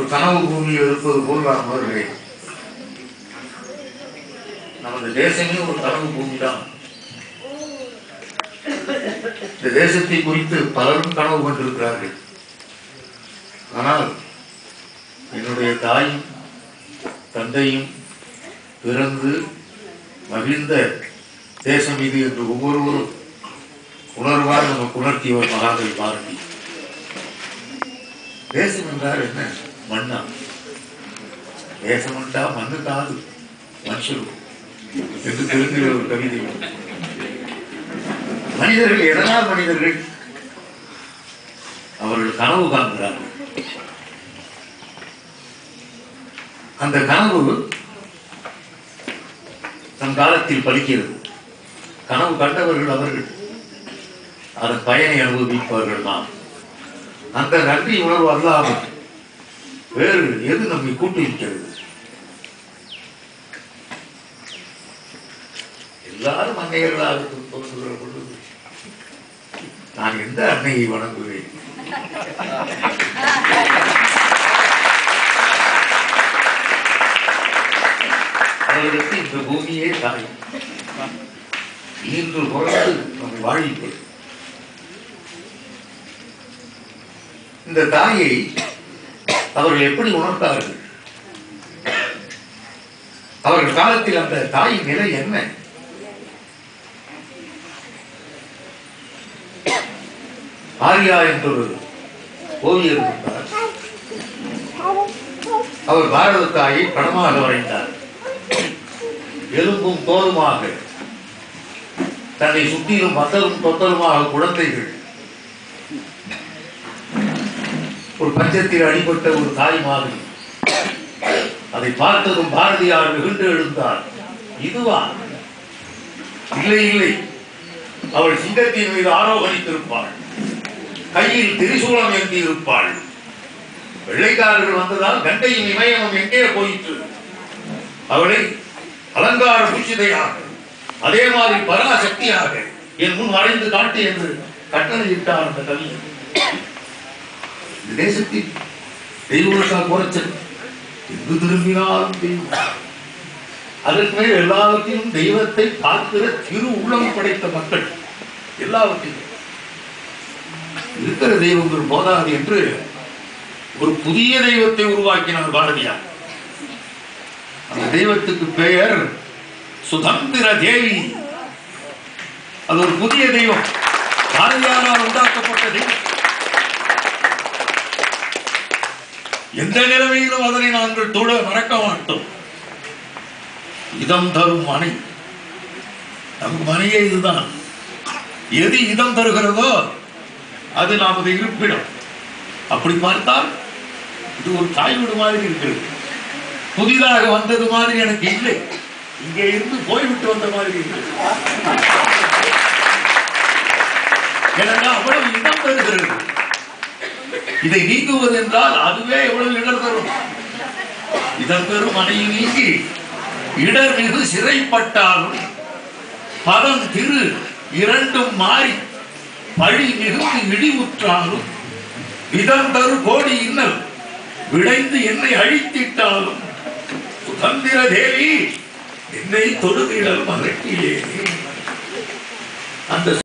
கனவு பூமியில் இருப்பது போல் நான் உணர்கிறேன் நமது தேசமே ஒரு கனவு பூமி தான் இந்த தேசத்தை குறித்து பலரும் கனவு கொண்டிருக்கிறார்கள் ஆனால் என்னுடைய தாயும் தந்தையும் பிறந்து மகிழ்ந்த தேசம் இது என்று ஒவ்வொருவரும் உணர்வால் நமக்கு உணர்த்தியவர் மகாகவி பாரதி தேசம் என்றால் என்ன மண்ணா தேசம் என்றா மண்ணு காது மனுஷரு என்று தெலுங்கில் ஒரு கவிதை உண்டு. மனிதர்கள் எதனால் மனிதர்கள் அவர்கள் கனவு காண்கிறார்கள் அந்த கனவு தன் காலத்தில் பலிக்கிறது கனவு கண்டவர்கள் அவர்கள் அதன் பயனை அனுபவிப்பவர்கள் நாம் அந்த நன்றி உணர்வு அல்லாமல் வேறு எது நம்மை கூட்டுவிக்கிறது எல்லாரும் அன்னையர்களாக தோன்றுகிற பொழுது நான் எந்த அன்னையை வணங்குவேன் அவர்களுக்கு இந்த பூமியே தாய் இன்று பிறந்து நம்மை வாழிப்பது இந்த தாயை அவர்கள் எப்படி உணர்ந்தார்கள் அவர்கள் காலத்தில் அந்த தாயின் நிலை என்ன ஆர்யா என்றொரு ஓவியர் இருந்தார் அவர் பாரத தாயை படமாக வரைந்தார் எலும்பும் தோலுமாக தன்னை சுற்றிலும் மத்தலும் தொத்தலுமாக குழந்தைகள் ஒரு பஞ்சத்தில் அடிபட்ட ஒரு தாய் மாதிரி அதை பார்த்ததும் பாரதியார் மிகுந்து எழுந்தார் இதுவா இல்லை இல்லை அவள் சிங்கத்தின் மீது ஆரோகணித்திருப்பாள் கையில் திரிசூலம் ஏந்தி இருப்பாள் வெள்ளைக்காரர்கள் வந்ததால் கண்டையும் இமயமும் எங்கே போயிற்று அவளை அலங்கார பூஷிதையாக அதே மாதிரி பராசக்தியாக என் முன் வரைந்து காட்டு என்று கட்டளையிட்டார் அந்த கவிஞர் இந்த தேசத்தில் தெய்வங்களுக்கா கோரச்சல் எங்கு திரும்பினாலும் தெய்வம் அதற்கு மேல் எல்லாவற்றையும் தெய்வத்தை பார்க்கிற திரு உள்ளம் படைத்த மக்கள் எல்லாவற்றையும் இருக்கிற தெய்வங்கள் போதாது என்று ஒரு புதிய தெய்வத்தை உருவாக்கினார் பாரதியார் அந்த தெய்வத்துக்கு பெயர் சுதந்திர தேவி அது ஒரு புதிய தெய்வம் பாரதியாரால் உண்டாக்கப்பட்ட தெய்வம் எந்த நிலைமையிலும் அதனை நாங்கள் தொழ மறக்க மாட்டோம் இதம் தரும் மனை நமக்கு மனையே இதுதான் எது இதம் தருகிறதோ அது நமது இருப்பிடம் அப்படி பார்த்தால் இது ஒரு தாய் வீடு மாதிரி இருக்கிறது புதிதாக வந்தது மாதிரி எனக்கு இல்லை இங்கே இருந்து போய்விட்டு வந்த மாதிரி இருக்கிறது எனக்கு அவ்வளவு இடம் தருகிறது இதை நீக்குவது என்றால் அதுவே எவ்வளவு இடர் தரும் இதன் பெரும் அணையை நீக்கி இடர் மிகு சிறைப்பட்டாலும் பதம் திரு இரண்டும் மாறி பழி மிகுந்து இடிவுற்றாலும் விதந்தரு கோடி இன்னல் விளைந்து என்னை அழித்திட்டாலும் சுதந்திர தேவி என்னை தொடுதிடல் மகட்டிலே அந்த